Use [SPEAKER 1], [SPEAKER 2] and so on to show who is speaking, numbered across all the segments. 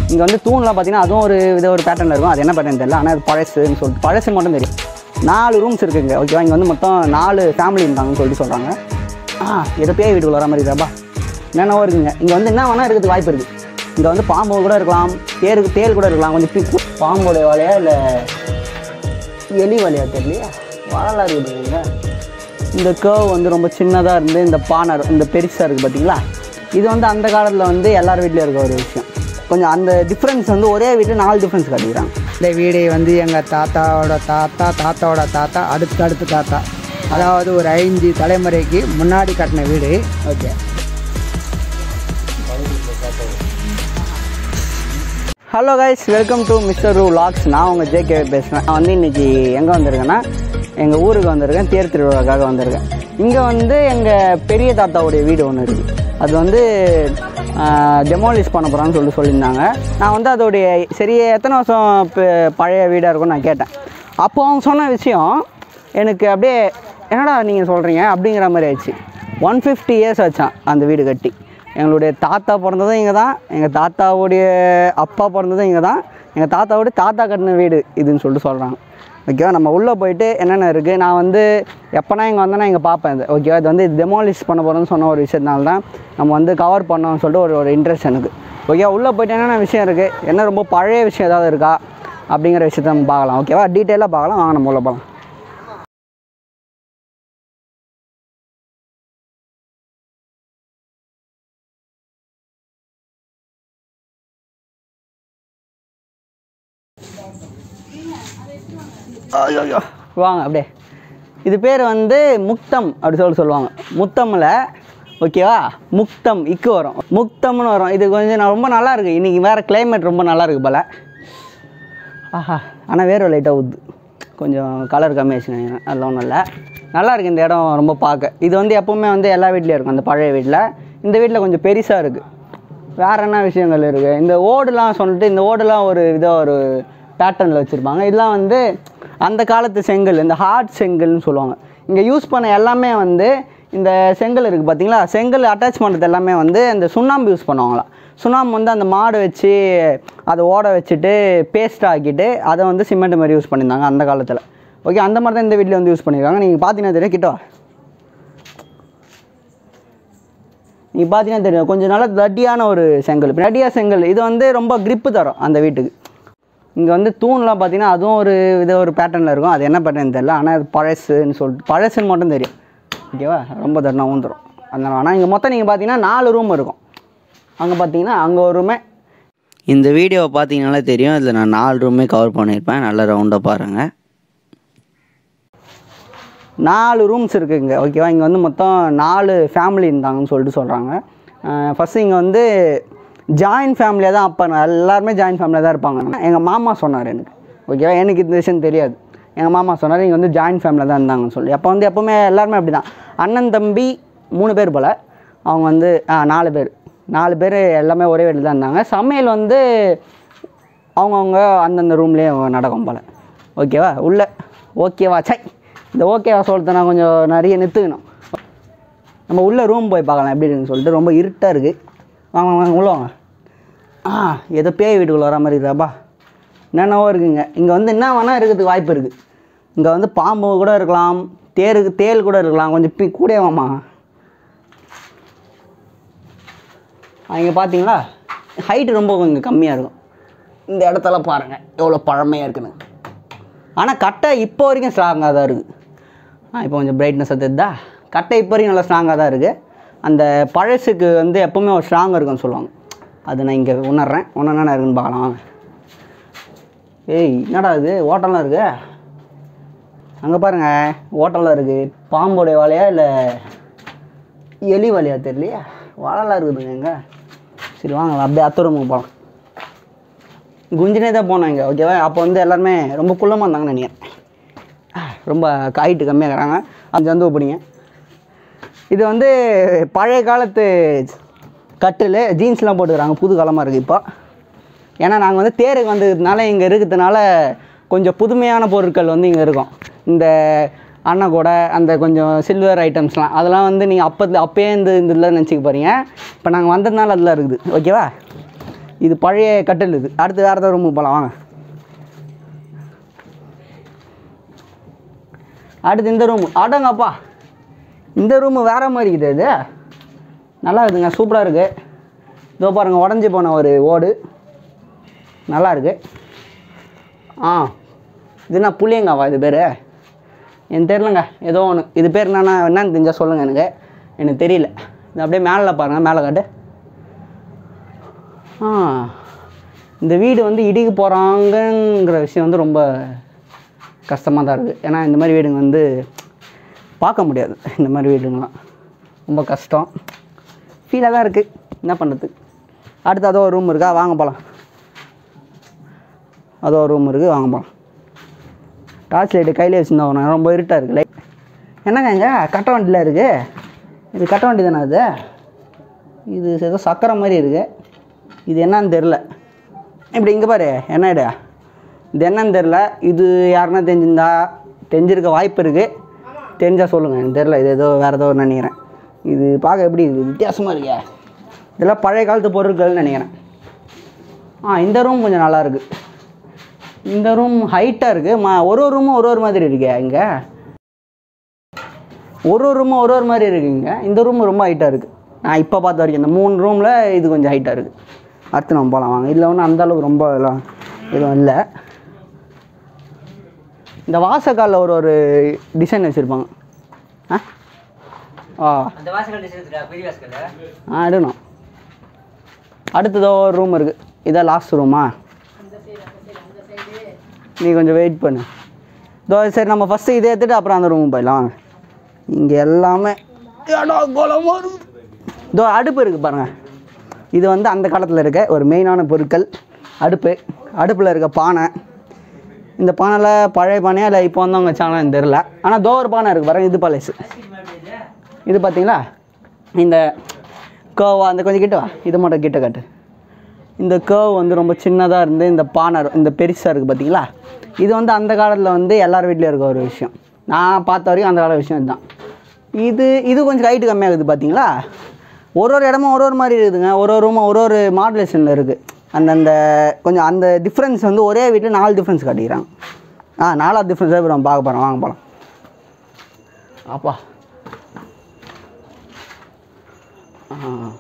[SPEAKER 1] இங்கே வந்து தூண்லாம் பார்த்தீங்கன்னா அதுவும் ஒரு வித ஒரு பேட்டர்னில் இருக்கும் அது என்ன பேட்டர்ன் தெரியல ஆனால் அது பழசுன்னு சொல்லிட்டு பழசு மட்டும் தெரியும் நாலு ரூம்ஸ் இருக்குங்க ஓகேவா இங்கே வந்து மொத்தம் நாலு ஃபேமிலி இருந்தாங்கன்னு சொல்லிட்டு சொல்கிறாங்க ஆ ஏதோ பேய் வீட்டுக்குள்ள வர மாதிரி இருக்காப்பா என்னென்னவோ இருக்குங்க இங்கே வந்து என்ன வேணால் இருக்கிறதுக்கு வாய்ப்பு இருக்குது இங்கே வந்து பாம்பு கூட இருக்கலாம் தேருக்கு தேல் கூட இருக்கலாம் கொஞ்சம் பி- பாம்போடைய வலையா இல்லை எலி வலையா தெரியலையா வாழலாம் இருக்குதுங்க இந்த கேர்வ் வந்து ரொம்ப சின்னதாக இருந்து இந்த பானை இந்த பெருசாக இருக்குது பார்த்தீங்களா இது வந்து அந்த காலத்தில் வந்து எல்லார் வீட்லேயும் இருக்க ஒரு விஷயம் கொஞ்சம் அந்த டிஃப்ரென்ஸ் வந்து ஒரே வீட்டில் நாலு டிஃப்ரென்ஸ் காட்டிக்கிறாங்க
[SPEAKER 2] இந்த வீடு வந்து எங்கள் தாத்தாவோட தாத்தா தாத்தாவோட தாத்தா அடுத்து அடுத்து தாத்தா அதாவது ஒரு ஐந்து தலைமுறைக்கு முன்னாடி கட்டின வீடு
[SPEAKER 1] okay hello guys welcome to mister ரூ லாக்ஸ் நான் உங்கள் ஜேகே பேசுகிறேன் நான் வந்து இன்றைக்கி எங்கே வந்திருக்கேன்னா எங்கள் ஊருக்கு வந்திருக்கேன் தேர் திருவிழாக்காக வந்திருக்கேன் இங்கே வந்து எங்கள் பெரிய தாத்தாவுடைய வீடு ஒன்று இருக்குது அது வந்து டெமாலிஷ் பண்ண போகிறான்னு சொல்லி சொல்லியிருந்தாங்க நான் வந்து அதோடைய சரி எத்தனை வருஷம் ப- பழைய வீடாக இருக்கும்னு நான் கேட்டேன் அப்போ அவங்க சொன்ன விஷயம் எனக்கு அப்படியே என்னடா நீங்கள் சொல்கிறீங்க அப்படிங்கிற மாதிரி ஆயிடுச்சு ஒன் ஃபிஃப்டி இயர்ஸ் ஆச்சான் அந்த வீடு கட்டி எங்களுடைய தாத்தா பிறந்ததும் இங்கே தான் எங்கள் தாத்தாவுடைய அப்பா பிறந்ததும் இங்கே தான் எங்கள் தாத்தாவுடைய தாத்தா கட்டின வீடு இதுன்னு சொல்லிட்டு சொல்கிறாங்க ஓகேவா நம்ம உள்ளே போயிட்டு என்னென்ன இருக்குது நான் வந்து எப்போனா இங்கே வந்தேன்னா இங்கே பார்ப்பேன் இது ஓகேவா இது வந்து டெமாலிஷ் பண்ண போகிறேன்னு சொன்ன ஒரு விஷயத்தினால தான் நம்ம வந்து கவர் பண்ணோம்னு சொல்லிட்டு ஒரு ஒரு இன்ட்ரெஸ்ட் எனக்கு ஓகே உள்ளே போயிட்டு என்னென்ன விஷயம் இருக்குது என்ன ரொம்ப பழைய விஷயம் ஏதாவது இருக்கா அப்படிங்கிற விஷயத்த நம்ம பார்க்கலாம் ஓகேவா டீட்டெயிலாக பார்க்கலாம் வாங்க நம்ம உள்ள போகலாம் ஐயோ வாங்க அப்படியே இது பேர் வந்து முக்தம் அப்படி சொல்லி சொல்லுவாங்க முத்தமில் ஓகேவா முக்தம் இக்கு வரும் முக்தம்னு வரும் இது கொஞ்சம் நான் ரொம்ப நல்லா இருக்கு இன்றைக்கி வேறு கிளைமேட் ரொம்ப நல்லா இருக்கு போல் ஆஹா ஆனால் வேறு லைட்டாக ஊது கொஞ்சம் கலர் கம்மியாச்சு நினைக்கிறேன் அதெல்லாம் ஒன்றும் இல்லை நல்லா இருக்கு இந்த இடம் ரொம்ப பார்க்க இது வந்து எப்போவுமே வந்து எல்லா வீட்லேயும் இருக்கும் அந்த பழைய வீட்டில் இந்த வீட்டில் கொஞ்சம் பெருசாக இருக்குது வேறு என்ன விஷயங்கள் இருக்குது இந்த ஓடுலாம் சொல்லிட்டு இந்த ஓடுலாம் ஒரு இதாக ஒரு பேட்டர்னில் வச்சுருப்பாங்க இதெல்லாம் வந்து அந்த காலத்து செங்கல் இந்த ஹார்ட் செங்கல்னு சொல்லுவாங்க இங்கே யூஸ் பண்ண எல்லாமே வந்து இந்த செங்கல் இருக்குது பார்த்தீங்களா செங்கல் அட்டாச் பண்ணுறது எல்லாமே வந்து இந்த சுண்ணாம்பு யூஸ் பண்ணுவாங்களாம் சுண்ணாம்பு வந்து அந்த மாடு வச்சு அதை ஓட வச்சுட்டு பேஸ்ட் ஆக்கிட்டு அதை வந்து சிமெண்ட் மாதிரி யூஸ் பண்ணியிருந்தாங்க அந்த காலத்தில் ஓகே அந்த மாதிரி தான் இந்த வீட்டில் வந்து யூஸ் பண்ணியிருக்காங்க நீங்கள் பார்த்தீங்கன்னா தெரியும் கிட்ட வா. நீ பார்த்தீங்கன்னா தெரியும் கொஞ்சம் நல்லா தட்டியான ஒரு செங்கல் தட்டியா செங்கல் இது வந்து ரொம்ப grip தரும் அந்த வீட்டுக்கு இங்கே வந்து தூண்லாம் பார்த்தீங்கன்னா அதுவும் ஒரு இது ஒரு பேட்டர்னில் இருக்கும் அது என்ன பேட்டர்ன் தெரியல ஆனால் அது பழசுன்னு சொல்லிட்டு பழசுன்னு மட்டும் தெரியும் ஓகேவா ரொம்ப தட்டினா ஊந்துடும் அதனால் ஆனால் இங்கே மொத்தம் நீங்கள் பார்த்தீங்கன்னா நாலு ரூம் இருக்கும் அங்கே பார்த்தீங்கன்னா அங்கே ஒரு ரூமே
[SPEAKER 3] இந்த வீடியோவை பார்த்தீங்கனாலே தெரியும் இதில் நான் நாலு ரூமே கவர் பண்ணியிருப்பேன் நல்லா ரவுண்டாக பாருங்கள்
[SPEAKER 1] நாலு ரூம்ஸ் இருக்குங்க ஓகேவா இங்கே வந்து மொத்தம் நாலு ஃபேமிலி இருந்தாங்கன்னு சொல்லிட்டு சொல்கிறாங்க ஃபஸ்ட்டு இங்கே வந்து ஜாயின்ட் ஃபேமிலியாக தான் அப்போ எல்லாருமே ஜாயின்ட் ஃபேமிலியாக தான் இருப்பாங்க எங்கள் மாமா சொன்னார் எனக்கு ஓகேவா எனக்கு இந்த விஷயம் தெரியாது எங்கள் மாமா சொன்னார் இங்கே வந்து ஜாயின்ட் ஃபேமிலியாக தான் இருந்தாங்கன்னு சொல்லி அப்போ வந்து எப்போவுமே எல்லாருமே அப்படி தான் அண்ணன் தம்பி மூணு பேர் போல் அவங்க வந்து ஆ, நாலு பேர் நாலு பேர் எல்லாமே ஒரே வீட்டில் தான் இருந்தாங்க சமையல் வந்து அவங்கவுங்க அந்தந்த ரூம்லேயே நடக்கும் போல் ஓகேவா உள்ள ஓகேவா சை இந்த ஓகேவா சொல்லிட்டு நான் கொஞ்சம் நிறைய நிறுத்துக்கணும் நம்ம உள்ள ரூம் போய் பார்க்கலாம் எப்படி இருக்குன்னு சொல்லிட்டு ரொம்ப இருட்டாக இருக்குது வாங்க வாங்க உள்ள வாங்க ஆ ஏதோ பேய் வீட்டுக்குள்ள வர மாதிரி இருக்குதாப்பா என்னென்னவோ இருக்குங்க இங்கே வந்து என்ன வேணால் இருக்கிறதுக்கு வாய்ப்பு இருக்குது இங்கே வந்து பாம்பு கூட இருக்கலாம் தேருக்கு தேல் கூட இருக்கலாம் கொஞ்சம் பி கூட வாமா இங்கே பார்த்தீங்களா ஹைட்டு ரொம்ப கொஞ்சம் கம்மியாக இருக்கும் இந்த இடத்துல பாருங்கள் எவ்வளோ பழமையாக இருக்குன்னு ஆனால் கட்டை இப்போ வரைக்கும் ஸ்ட்ராங்காக தான் இருக்குது ஆ இப்போ கொஞ்சம் பிரைட்னஸ் தெரியுதா கட்டை இப்போ வரைக்கும் நல்லா ஸ்ட்ராங்காக தான் இருக்குது அந்த பழசுக்கு வந்து எப்போவுமே ஒரு ஸ்ட்ராங் இருக்குன்னு சொல்லுவாங்க அது நான் இங்கே உணர்றேன் உணர்னா என்ன இருக்குன்னு பார்க்கலாம் வாங்க ஏய் என்னடா இது ஓட்டம்லாம் இருக்கு அங்கே பாருங்க ஓட்டம்லாம் இருக்குது பாம்போடைய வாழையா இல்லை எலி வலையா தெரியலையா வாழலாம் இருக்குதுங்க இங்கே சரி வாங்க அப்படியே அத்துறமுக்கு போகலாம் குஞ்சினே தான் போனோம் இங்கே ஓகேவா அப்போ வந்து எல்லாருமே ரொம்ப குள்ளமாக இருந்தாங்கன்னு நினைக்கிறேன் ஆ, ரொம்ப ஹைட்டு கம்மியாக இருக்கிறாங்க அஞ்சு வந்து பிடிங்க இது வந்து பழைய காலத்து கட்டில் ஜீன்ஸ்லாம் போட்டுக்கிறாங்க புது காலமாக இருக்குது இப்போ ஏன்னா நாங்கள் வந்து தேருக்கு வந்ததுனால இங்கே இருக்கிறதுனால கொஞ்சம் புதுமையான பொருட்கள் வந்து இங்கே இருக்கும் இந்த அன்னக்கூடை அந்த கொஞ்சம் சில்வர் ஐட்டம்ஸ்லாம் அதெல்லாம் வந்து நீங்கள் அப்போ அப்பயே இந்த இந்த இதில் நினச்சிக்க போகிறீங்க இப்போ நாங்கள் வந்ததுனால அதெல்லாம் இருக்குது ஓகேவா இது பழைய கட்டில் இது அடுத்து வேறு ஏதாவது ரூமுக்கு போகலாம் வாங்க அடுத்து இந்த ரூம் அடங்கப்பா இந்த ரூமு வேற மாதிரி இருக்குது இது நல்லா இருக்குதுங்க சூப்பராக இருக்குது இதோ பாருங்கள் உடஞ்சி போன ஒரு ஓடு நல்லா இருக்கு ஆ இது என்ன புளியங்காவா இது பேர் எனக்கு தெரிலங்க ஏதோ ஒன்று இது பேர் என்னன்னா என்னன்னு தெரிஞ்சால் சொல்லுங்கள் எனக்கு எனக்கு தெரியல இது அப்படியே மேலே பாருங்கள் மேலே காட்டு ஆ இந்த வீடு வந்து இடிக்க போகிறாங்கங்கிற விஷயம் வந்து ரொம்ப கஷ்டமாக தான் இருக்குது ஏன்னா இந்த மாதிரி வீடுங்க வந்து பார்க்க முடியாது இந்த மாதிரி வீடுங்களாம் ரொம்ப கஷ்டம் ஃபீலாக தான் இருக்குது என்ன பண்ணுறது அடுத்து அதோ ஒரு ரூம் இருக்கா வாங்க போகலாம் அதோ ஒரு ரூம் இருக்குது வாங்க போகலாம் டார்ச் லைட்டு கையிலே வச்சுருந்தோம் ரொம்ப இருட்டாக இருக்குது லைட் என்னங்க இங்கே கட்ட வண்டியில் இருக்குது இது கட்ட வண்டி தானே அது இது ஏதோ சக்கரை மாதிரி இருக்குது இது என்னன்னு தெரில இப்படி இங்கே பாரு என்ன இடம் இது என்னன்னு தெரில இது யாருன்னா தெரிஞ்சிருந்தா தெரிஞ்சிருக்க வாய்ப்பு இருக்குது தெரிஞ்சால் சொல்லுங்கள் எனக்கு தெரில இது ஏதோ வேறு ஏதோ நினைக்கிறேன் இது பார்க்க எப்படி இருக்குது வித்தியாசமாக இருக்கே இதெல்லாம் பழைய காலத்து பொருட்கள்னு நினைக்கிறேன் ஆ இந்த ரூம் கொஞ்சம் நல்லா இருக்கு இந்த ரூம் ஹைட்டாக இருக்குது மா ஒரு ஒரு ரூமும் ஒரு ஒரு மாதிரி இருக்கே இங்கே ஒரு ஒரு ரூமும் ஒரு ஒரு மாதிரி இருக்குங்க இந்த ரூம் ரொம்ப ஹைட்டாக இருக்குது நான் இப்போ பார்த்த வரைக்கும் இந்த மூணு ரூமில் இது கொஞ்சம் ஹைட்டாக இருக்குது அடுத்து நம்ம போகலாம் வாங்க இதில் ஒன்றும் அந்த அளவுக்கு ரொம்ப எல்லாம் எதுவும் இல்லை இந்த வாசக்காலில் ஒரு ஒரு டிசைன் வச்சுருப்பாங்க ஆ ஆ
[SPEAKER 3] அந்த வாசல் டிசைன் பெரிய வாசல்
[SPEAKER 1] ஆ எடுக்கணும் அடுத்ததோ ஒரு ரூம் இருக்குது இதான் லாஸ்ட் ரூமா நீ கொஞ்சம் வெயிட் பண்ணு இதோ சரி நம்ம ஃபஸ்ட்டு இதை எடுத்துட்டு அப்புறம் அந்த ரூம் போயிடலாம் வாங்க இங்கே எல்லாமே ஏடா கோலமாக இருக்குது இதோ அடுப்பு இருக்குது பாருங்கள் இது வந்து அந்த காலத்தில் இருக்க ஒரு மெயினான பொருட்கள் அடுப்பு அடுப்பில் இருக்க பானை இந்த பானையில் பழைய பானையா இல்லை இப்போ வந்தவங்க வச்சாங்களான்னு தெரில ஆனால் தோ ஒரு பானை இருக்குது பாருங்க இது பழசு இது பார்த்தீங்களா இந்த கேர்வா அந்த கொஞ்சம் கிட்ட வா இது மட்டும் கிட்ட காட்டு இந்த கேர்வ் வந்து ரொம்ப சின்னதாக இருந்து இந்த பானை இந்த பெருசாக இருக்குது பார்த்தீங்களா இது வந்து அந்த காலத்தில் வந்து எல்லார் வீட்லேயும் இருக்க ஒரு விஷயம் நான் பார்த்த வரைக்கும் அந்த கால விஷயம் இதுதான் இது இது கொஞ்சம் ஹைட்டு கம்மியாகுது பார்த்தீங்களா ஒரு ஒரு இடமும் ஒரு ஒரு மாதிரி இருக்குதுங்க ஒரு ஒரு ரூமும் ஒரு ஒரு மாடுலேஷனில் இருக்குது அந்தந்த கொஞ்சம் அந்த டிஃப்ரென்ஸ் வந்து ஒரே வீட்டில் நாலு டிஃப்ரென்ஸ் காட்டிக்கிறாங்க ஆ நாலாவது டிஃப்ரென்ஸாக இப்போ நம்ம பார்க்க போகிறோம் வாங்க போகலாம் அப்பா ஆ.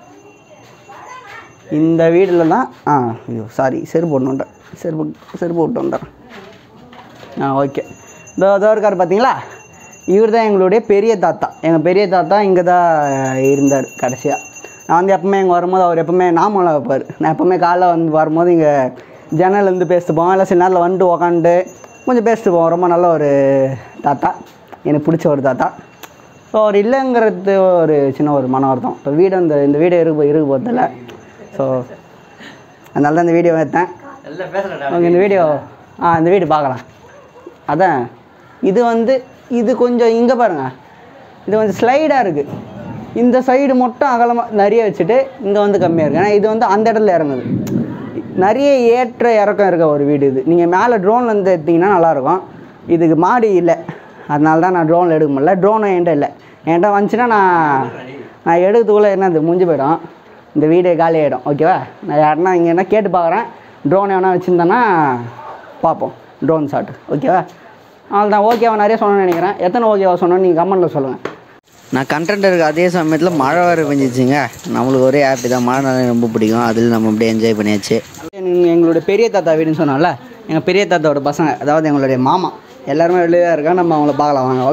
[SPEAKER 1] இந்த வீட்டில் தான் ஆ ஐயோ சாரி செருப்பு போட்டு வந்துட்டேன் செருப்பு செருப்பு விட்டு வந்துட்டேன் ஆ ஓகே இதோ இதோ இருக்கார் பார்த்தீங்களா இவர் தான் எங்களுடைய பெரிய தாத்தா எங்கள் பெரிய தாத்தா இங்கே தான் இருந்தார் கடைசியாக நான் வந்து எப்பவுமே இங்கே வரும்போது அவர் எப்பவுமே நாமலை வைப்பார் நான் எப்பவுமே காலைல வந்து வரும்போது இங்கே ஜன்னல்லேருந்து பேசிட்டு போவோம் இல்லை சில நேரத்தில் வந்துட்டு உக்காந்துட்டு கொஞ்சம் பேசிட்டு போவோம் ரொம்ப நல்ல ஒரு தாத்தா எனக்கு பிடிச்ச ஒரு தாத்தா ஸோ அவர் இல்லைங்கிறது ஒரு சின்ன ஒரு மன வருத்தம் இப்போ வீடு இந்த இந்த வீடு இருக்கு இருக்கு போகிறதில்ல ஸோ அதனால தான் இந்த வீடியோ எடுத்தேன்
[SPEAKER 3] எல்லாம் பேசுகிறேன்
[SPEAKER 1] ஓகே இந்த வீடியோ ஆ இந்த வீடு பார்க்கலாம் அதான் இது வந்து இது கொஞ்சம் இங்கே பாருங்கள் இது கொஞ்சம் ஸ்லைடாக இருக்குது இந்த சைடு மட்டும் அகலமாக நிறைய வச்சுட்டு இங்கே வந்து கம்மியாக இருக்குது ஏன்னா இது வந்து அந்த இடத்துல இறங்குது நிறைய ஏற்ற இறக்கம் இருக்க ஒரு வீடு இது நீங்கள் மேலே ட்ரோனில் இருந்து எடுத்தீங்கன்னா நல்லாயிருக்கும் இதுக்கு மாடி இல்லை அதனால தான் நான் ட்ரோனில் எடுக்க முடியல ட்ரோனும் என்கிட்ட இல்லை என்கிட்ட வந்துச்சுன்னா நான் நான் எடுக்கிறதுக்குள்ளே என்னது முடிஞ்சு போயிடும் இந்த வீடே காலி ஆகிடும் ஓகேவா நான் யாருன்னா இங்கே என்ன கேட்டு பார்க்குறேன் ட்ரோன் எவனா வச்சுருந்தேன்னா பார்ப்போம் ட்ரோன் ஷாட் ஓகேவா அவள் தான் ஓகேவா நிறைய சொன்னேன்னு நினைக்கிறேன் எத்தனை ஓகேவா சொன்னோன்னு நீங்கள் கமெண்ட்டில் சொல்லுங்கள்
[SPEAKER 3] நான் கண்டென்ட் இருக்க அதே சமயத்தில் மழை வேறு பெஞ்சிச்சுங்க நம்மளுக்கு ஒரே ஹாப்பி தான் மழை நாளே ரொம்ப பிடிக்கும் அதில் நம்ம அப்படியே என்ஜாய் பண்ணியாச்சு
[SPEAKER 1] எங்க- எங்களுடைய பெரிய தாத்தா வீடுன்னு சொன்னால எங்கள் பெரிய தாத்தாவோட பசங்க அதாவது எங்களுடைய மாமா எல்லாருமே வெளியே தான் இருக்கா நம்ம அவங்கள பார்க்கலாம் வாங்க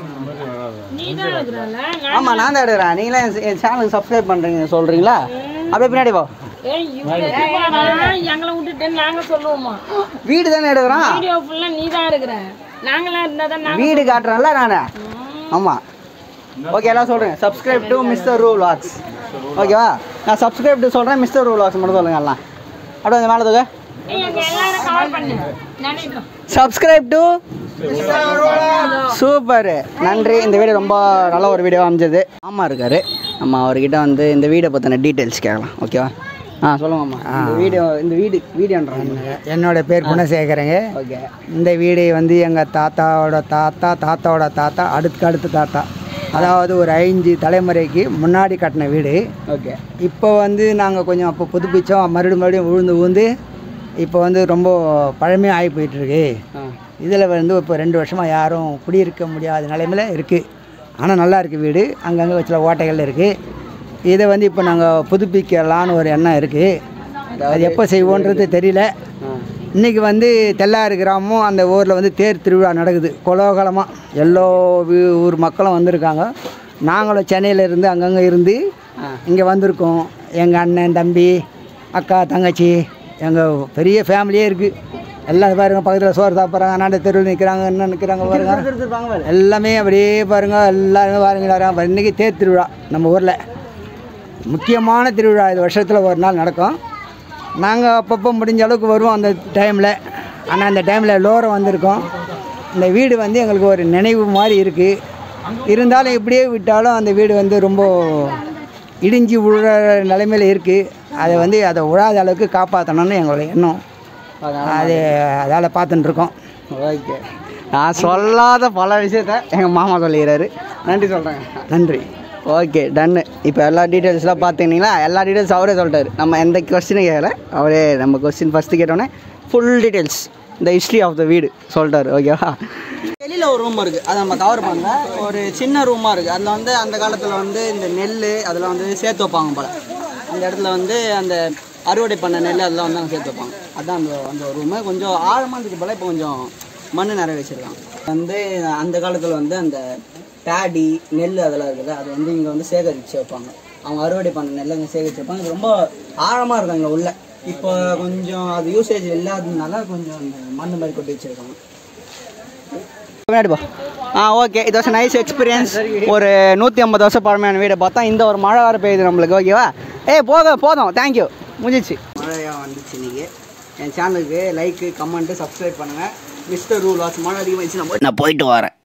[SPEAKER 1] ஆமாம் நான் தான் எடுக்கிறேன் நீங்களே என் என் சேனலுக்கு சப்ஸ்கிரைப் பண்ணுறீங்க சொல்கிறீங்களா அப்படியே பின்னாடி போ
[SPEAKER 4] ஏய், இவரு எதுக்குடா எங்களை விட்டுட்டு நாங்க சொல்லுவோமா
[SPEAKER 1] வீடு தானே எடுக்கிறான்
[SPEAKER 4] வீடியோ ஃபுல்லா நீ தான் இருக்கிற நாங்களாம் இருந்தா தான் நாங்க
[SPEAKER 1] வீடு காட்டுறேன்ல நான் ஆமாம் ஓகே எல்லாம் சொல்கிறேன் subscribe to mister Roo vlogs ஓகேவா நான் சப்ஸ்கிரைப் டு சொல்கிறேன் மிஸ்டர் ரூ வ்ளாக்ஸ் மட்டும் சொல்லுங்க எல்லாம் அப்படியே கொஞ்சம் மேலே தூக்க
[SPEAKER 4] ஏய், எங்க எல்லாரும் கவர் பண்ணு நினைக்கிறோம்
[SPEAKER 1] சப்ஸ்கிரைப் டு சூப்பர் நன்றி இந்த வீடியோ ரொம்ப நல்ல ஒரு வீடியோ அமைஞ்சது ஆமாம் இருக்காரு நம்ம அவர்கிட்ட வந்து இந்த வீடை பற்றின டீட்டெயில்ஸ் கேட்கலாம் ஓகேவா ஆ சொல்லுங்கம்மா இந்த வீடியோ இந்த வீடு வீடியோன்றாங்க
[SPEAKER 2] என்னோட பேர் குணசேகரங்க
[SPEAKER 1] ஓகே
[SPEAKER 2] இந்த வீடு வந்து எங்கள் தாத்தாவோட தாத்தா தாத்தாவோட தாத்தா அடுத்துக்கு அடுத்து தாத்தா அதாவது ஒரு ஐந்து தலைமுறைக்கு முன்னாடி கட்டின வீடு
[SPEAKER 1] ஓகே
[SPEAKER 2] இப்போ வந்து நாங்கள் கொஞ்சம் அப்போ புதுப்பிச்சோம் மறுபடியும் மறுபடியும் உழுந்து உழுந்து இப்போ வந்து ரொம்ப பழமையாக ஆகி போயிட்டுருக்கு
[SPEAKER 1] ஆ
[SPEAKER 2] இதில் வந்து இப்போ ரெண்டு வருஷமாக யாரும் குடியிருக்க முடியாத நிலைமையில் இருக்குது ஆனால் நல்லா இருக்குது வீடு அங்கங்கே சில ஓட்டைகள் இருக்குது இதை வந்து இப்போ நாங்கள் புதுப்பிக்கலான்னு ஒரு எண்ணம் இருக்குது அது எப்போ செய்வோன்றது தெரியல
[SPEAKER 1] ஆ
[SPEAKER 2] இன்றைக்கி வந்து தெல்லாறு கிராமம் அந்த ஊரில் வந்து தேர் திருவிழா நடக்குது கோலாகலமாக எல்லோ வீ- ஊர் மக்களும் வந்திருக்காங்க நாங்களும் சென்னையில் இருந்து அங்கங்கே இருந்து இங்கே வந்திருக்கோம் எங்கள் அண்ணன் தம்பி அக்கா தங்கச்சி எங்கள் பெரிய ஃபேமிலியே இருக்குது எல்லாம் பாருங்க பக்கத்தில் சோறு சாப்பிட்றாங்க அண்ணாண்ட தெருவில் நிற்கிறாங்க என்ன நிற்கிறாங்க பாருங்க
[SPEAKER 1] எடுத்துருப்பாங்க பாரு
[SPEAKER 2] எல்லாமே அப்படியே பாருங்க எல்லாருமே பாருங்க வராங்க இன்றைக்கி தேர் திருவிழா நம்ம ஊரில் முக்கியமான திருவிழா இது வருஷத்தில் ஒரு நாள் நடக்கும் நாங்கள் அப்பப்போ முடிஞ்ச அளவுக்கு வருவோம் அந்த டைமில் ஆனால் அந்த டைமில் லோரம் வந்திருக்கோம் இந்த வீடு வந்து எங்களுக்கு ஒரு நினைவு மாதிரி இருக்குது இருந்தாலும் இப்படியே விட்டாலும் அந்த வீடு வந்து ரொம்ப இடிஞ்சு விழுற நிலைமையில் இருக்குது அதை வந்து அதை விழாத அளவுக்கு காப்பாற்றணும்னு எங்களுடைய எண்ணம் அது அதால் பார்த்துட்டு இருக்கோம்
[SPEAKER 1] ஓகே நான் சொல்லாத பல விஷயத்த எங்கள் மாமா சொல்லிக்கிறாரு நன்றி சொல்கிறேங்க
[SPEAKER 2] நன்றி
[SPEAKER 1] ஓகே டன்னு இப்போ எல்லா டீட்டெயில்ஸ்லாம் பார்த்துக்கிங்களா எல்லா டீட்டெயில்ஸ் அவரே சொல்லிட்டாரு நம்ம எந்த கொஸ்டினும் கேட்கல அவரே நம்ம கொஸ்டின் ஃபஸ்ட்டு கேட்டோன்னே ஃபுல் டீட்டெயில்ஸ் இந்த ஹிஸ்ட்ரி ஆஃப் த வீடு சொல்லிட்டாரு ஓகேவா வெளியில் ஒரு ரூம் இருக்குது அதை நம்ம கவர் பண்ணல ஒரு சின்ன ரூமாக இருக்குது அதில் வந்து அந்த காலத்தில் வந்து இந்த நெல் அதில் வந்து சேர்த்து வைப்பாங்க போல அந்த இடத்துல வந்து அந்த அறுவடை பண்ண நெல் அதெல்லாம் வந்து அங்கே சேர்த்து வைப்பாங்க அதான் அந்த அந்த ரூமு கொஞ்சம் ஆழமாக இருக்கு போல இப்போ கொஞ்சம் மண் நிறைய வச்சுருக்காங்க வந்து அந்த காலத்தில் வந்து அந்த பேடி நெல் அதெல்லாம் இருக்குல்ல அது வந்து இங்கே வந்து சேகரித்து வைப்பாங்க அவங்க அறுவடை பண்ண நெல்லை இங்கே சேகரித்து வைப்பாங்க இது ரொம்ப ஆழமாக இருக்கும் இங்கே உள்ள இப்போ கொஞ்சம் அது யூசேஜ் இல்லாததுனால கொஞ்சம் அந்த மண் மாதிரி கொட்டி வச்சுருக்காங்க முன்னாடி போ ஆ ஓகே இது வாஸ் நைஸ் எக்ஸ்பீரியன்ஸ் ஒரு நூற்றி ஐம்பது வருஷம் பழமையான வீடை பார்த்தா இந்த ஒரு மழை வர பெய்யுது நம்மளுக்கு ஓகேவா ஏய் போக போதும் தேங்க்யூ முடிஞ்சிச்சு மழையாக வந்துச்சு இன்னைக்கு என் சேனலுக்கு லைக்கு கமெண்ட்டு சப்ஸ்கிரைப் பண்ணுங்கள் மிஸ்டர் ரூல் வாஸ் மழை அதிகமாகிடுச்சு நான் போய்
[SPEAKER 3] நான் போயிட்டு வரேன்